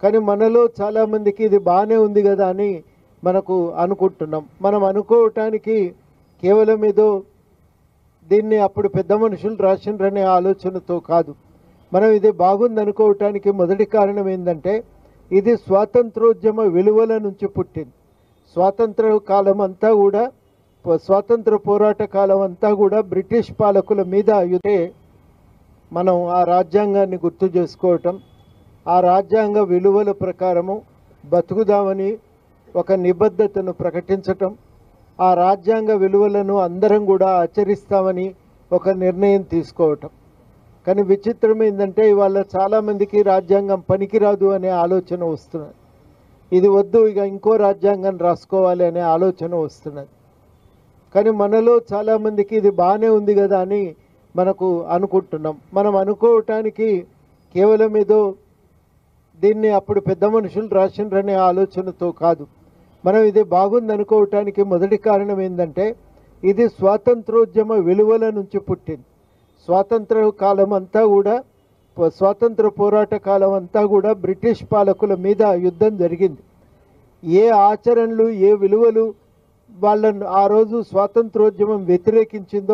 కానీ మనలో చాలామందికి ఇది బాగానే ఉంది కదా అని మనకు అనుకుంటున్నాం మనం అనుకోవటానికి కేవలం ఏదో దీన్ని అప్పుడు పెద్ద మనుషులు రాసిండ్రనే ఆలోచనతో కాదు మనం ఇది బాగుంది అనుకోవటానికి మొదటి కారణం ఏంటంటే ఇది స్వాతంత్రోద్యమ విలువల నుంచి పుట్టింది స్వాతంత్ర కాలం అంతా కూడా ప- స్వాతంత్ర పోరాట కాలం అంతా కూడా బ్రిటిష్ పాలకుల మీద యుతే మనం ఆ రాజ్యాంగాన్ని గుర్తు చేసుకోవటం ఆ రాజ్యాంగ విలువల ప్రకారము బతుకుదామని ఒక నిబద్ధతను ప్రకటించటం ఆ రాజ్యాంగ విలువలను అందరం కూడా ఆచరిస్తామని ఒక నిర్ణయం తీసుకోవటం కానీ విచిత్రం ఏంటంటే ఇవాళ చాలామందికి రాజ్యాంగం పనికిరాదు అనే ఆలోచన వస్తున్నది ఇది వద్దు ఇక ఇంకో రాజ్యాంగం రాసుకోవాలి అనే ఆలోచన వస్తున్నది కానీ మనలో చాలామందికి ఇది బాగానే ఉంది కదా అని మనకు అనుకుంటున్నాం మనం అనుకోవటానికి కేవలం ఏదో దీన్ని అప్పుడు పెద్ద మనుషులు రాసిండ్రనే ఆలోచనతో కాదు మనం ఇది బాగుంది అనుకోవటానికి మొదటి కారణం ఏంటంటే ఇది స్వాతంత్రోద్యమ విలువల నుంచి పుట్టింది స్వాతంత్ర కాలం అంతా కూడా ప- స్వాతంత్ర పోరాట కాలం అంతా కూడా బ్రిటిష్ పాలకుల మీద యుద్ధం జరిగింది ఏ ఆచరణలు ఏ విలువలు వాళ్ళను ఆ రోజు స్వాతంత్రోద్యమం వ్యతిరేకించిందో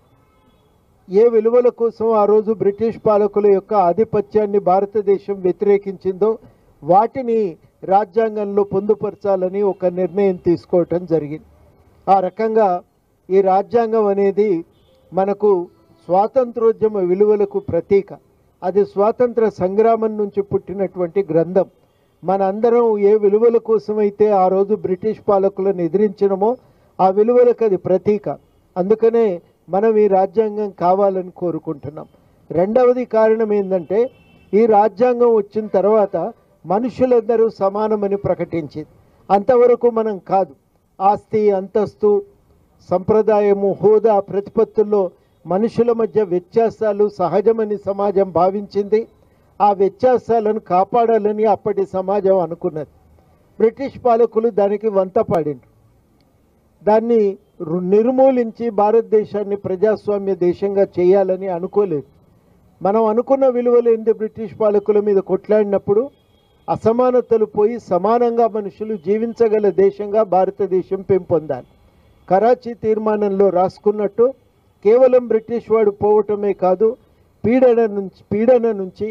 ఏ విలువల కోసం ఆ రోజు బ్రిటిష్ పాలకుల యొక్క ఆధిపత్యాన్ని భారతదేశం వ్యతిరేకించిందో వాటిని రాజ్యాంగంలో పొందుపరచాలని ఒక నిర్ణయం తీసుకోవటం జరిగింది ఆ రకంగా ఈ రాజ్యాంగం అనేది మనకు స్వాతంత్రోద్యమ విలువలకు ప్రతీక అది స్వాతంత్ర సంగ్రామం నుంచి పుట్టినటువంటి గ్రంథం మనందరం ఏ విలువల కోసమైతే ఆ రోజు బ్రిటిష్ పాలకులను ఎదిరించినమో ఆ విలువలకు అది ప్రతీక అందుకనే మనం ఈ రాజ్యాంగం కావాలని కోరుకుంటున్నాం రెండవది కారణం ఏంటంటే ఈ రాజ్యాంగం వచ్చిన తర్వాత మనుషులందరూ సమానమని ప్రకటించింది అంతవరకు మనం కాదు ఆస్తి అంతస్తు సంప్రదాయము హోదా ప్రతిపత్తుల్లో మనుషుల మధ్య వ్యత్యాసాలు సహజమని సమాజం భావించింది ఆ వ్యత్యాసాలను కాపాడాలని అప్పటి సమాజం అనుకున్నది బ్రిటిష్ పాలకులు దానికి వంత పాడిండ్రు దాన్ని రు- నిర్మూలించి భారతదేశాన్ని ప్రజాస్వామ్య దేశంగా చేయాలని అనుకోలేదు మనం అనుకున్న విలువలు ఏంటి బ్రిటిష్ పాలకుల మీద కొట్లాడినప్పుడు అసమానతలు పోయి సమానంగా మనుషులు జీవించగల దేశంగా భారతదేశం పెంపొందాలి కరాచీ తీర్మానంలో రాసుకున్నట్టు కేవలం బ్రిటిష్ వాడు పోవటమే కాదు పీడన నుంచి పీడన నుంచి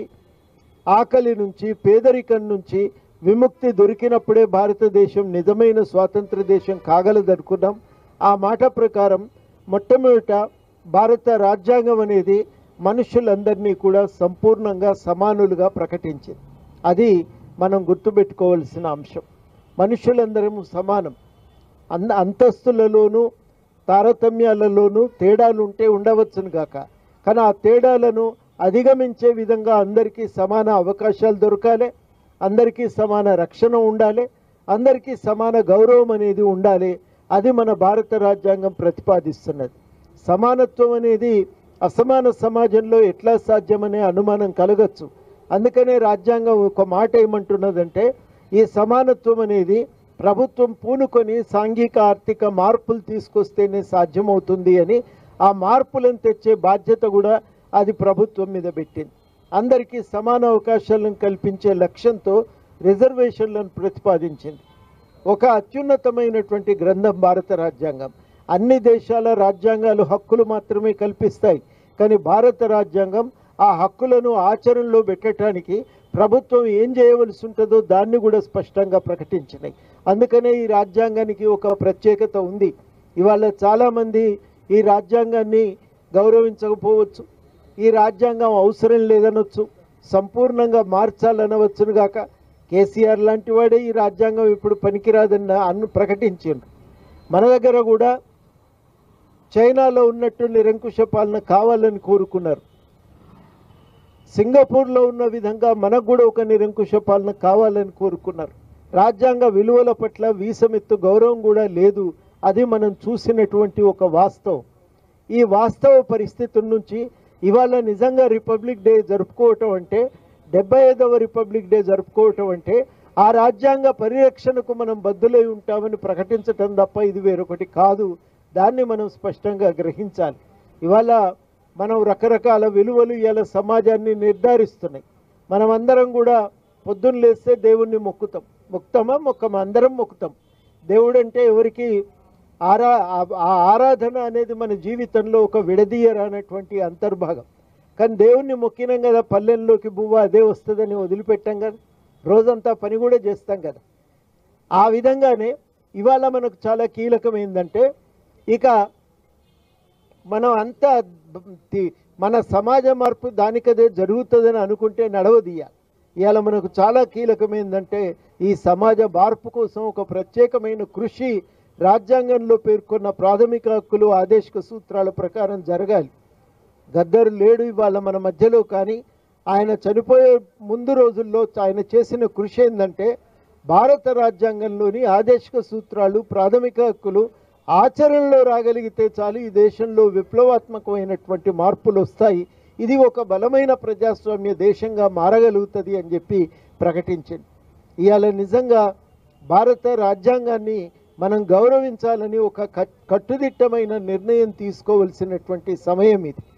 ఆకలి నుంచి పేదరికం నుంచి విముక్తి దొరికినప్పుడే భారతదేశం నిజమైన స్వాతంత్ర దేశం కాగలదనుకున్నాం ఆ మాట ప్రకారం మొట్టమొదట భారత రాజ్యాంగం అనేది మనుషులందరినీ కూడా సంపూర్ణంగా సమానులుగా ప్రకటించింది అది మనం గుర్తుపెట్టుకోవాల్సిన అంశం మనుషులందరం సమానం అన్న అంతస్తులలోనూ తారతమ్యాలలోనూ తేడాలు ఉంటే ఉండవచ్చును గాక కానీ ఆ తేడాలను అధిగమించే విధంగా అందరికీ సమాన అవకాశాలు దొరకాలి అందరికీ సమాన రక్షణ ఉండాలి అందరికీ సమాన గౌరవం అనేది ఉండాలి అది మన భారత రాజ్యాంగం ప్రతిపాదిస్తున్నది సమానత్వం అనేది అసమాన సమాజంలో ఎట్లా సాధ్యమనే అనుమానం కలగచ్చు అందుకనే రాజ్యాంగం ఒక మాట ఏమంటున్నదంటే ఈ సమానత్వం అనేది ప్రభుత్వం పూనుకొని సాంఘిక ఆర్థిక మార్పులు తీసుకొస్తేనే సాధ్యమవుతుంది అని ఆ మార్పులను తెచ్చే బాధ్యత కూడా అది ప్రభుత్వం మీద పెట్టింది అందరికీ సమాన అవకాశాలను కల్పించే లక్ష్యంతో రిజర్వేషన్లను ప్రతిపాదించింది ఒక అత్యున్నతమైనటువంటి గ్రంథం భారత రాజ్యాంగం అన్ని దేశాల రాజ్యాంగాలు హక్కులు మాత్రమే కల్పిస్తాయి కానీ భారత రాజ్యాంగం ఆ హక్కులను ఆచరణలో పెట్టడానికి ప్రభుత్వం ఏం చేయవలసి ఉంటుందో దాన్ని కూడా స్పష్టంగా ప్రకటించినాయి అందుకనే ఈ రాజ్యాంగానికి ఒక ప్రత్యేకత ఉంది ఇవాళ చాలామంది ఈ రాజ్యాంగాన్ని గౌరవించకపోవచ్చు ఈ రాజ్యాంగం అవసరం లేదనొచ్చు సంపూర్ణంగా మార్చాలనవచ్చును గాక కేసీఆర్ లాంటి వాడే ఈ రాజ్యాంగం ఇప్పుడు పనికిరాదన్న అన్ను ప్రకటించిండ్రు మన దగ్గర కూడా చైనాలో ఉన్నట్టు నిరంకుశ పాలన కావాలని కోరుకున్నారు సింగపూర్లో ఉన్న విధంగా మనకు కూడా ఒక నిరంకుశ పాలన కావాలని కోరుకున్నారు రాజ్యాంగ విలువల పట్ల వీసమెత్తు గౌరవం కూడా లేదు అది మనం చూసినటువంటి ఒక వాస్తవం ఈ వాస్తవ పరిస్థితుల నుంచి ఇవాళ నిజంగా రిపబ్లిక్ డే జరుపుకోవటం అంటే డెబ్బై ఐదవ రిపబ్లిక్ డే జరుపుకోవటం అంటే ఆ రాజ్యాంగ పరిరక్షణకు మనం బద్దులై ఉంటామని ప్రకటించటం తప్ప ఇది వేరొకటి కాదు దాన్ని మనం స్పష్టంగా గ్రహించాలి ఇవాళ మనం రకరకాల విలువలు ఇవాళ సమాజాన్ని నిర్ధారిస్తున్నాయి మనమందరం కూడా పొద్దున్న లేస్తే దేవుణ్ణి మొక్కుతాం మొక్కుతామా మొక్కమా అందరం మొక్కుతాం దేవుడు అంటే ఎవరికి ఆరా ఆ- ఆ ఆరాధన అనేది మన జీవితంలో ఒక విడదీయరానటువంటి అంతర్భాగం కానీ దేవుణ్ణి మొక్కినాం కదా పల్లెల్లోకి బువ్వ అదే వస్తుందని వదిలిపెట్టాం కదా రోజంతా పని కూడా చేస్తాం కదా ఆ విధంగానే ఇవాళ మనకు చాలా కీలకమైందంటే ఇక మనం అంతా బ- తి- మన సమాజ మార్పు దానికదే జరుగుతుందని అనుకుంటే నడవదీయాలి ఇవాళ మనకు చాలా కీలకమైందంటే ఈ సమాజ మార్పు కోసం ఒక ప్రత్యేకమైన కృషి రాజ్యాంగంలో పేర్కొన్న ప్రాథమిక హక్కులు ఆదేశిక సూత్రాల ప్రకారం జరగాలి గద్దరు లేడు ఇవాళ మన మధ్యలో కానీ ఆయన చనిపోయే ముందు రోజుల్లో ఆయన చేసిన కృషి ఏంటంటే భారత రాజ్యాంగంలోని ఆదేశిక సూత్రాలు ప్రాథమిక హక్కులు ఆచరణలో రాగలిగితే చాలు ఈ దేశంలో విప్లవాత్మకమైనటువంటి మార్పులు వస్తాయి ఇది ఒక బలమైన ప్రజాస్వామ్య దేశంగా మారగలుగుతుంది అని చెప్పి ప్రకటించింది ఇవాళ నిజంగా భారత రాజ్యాంగాన్ని మనం గౌరవించాలని ఒక కట్- కట్టుదిట్టమైన నిర్ణయం తీసుకోవలసినటువంటి సమయం ఇది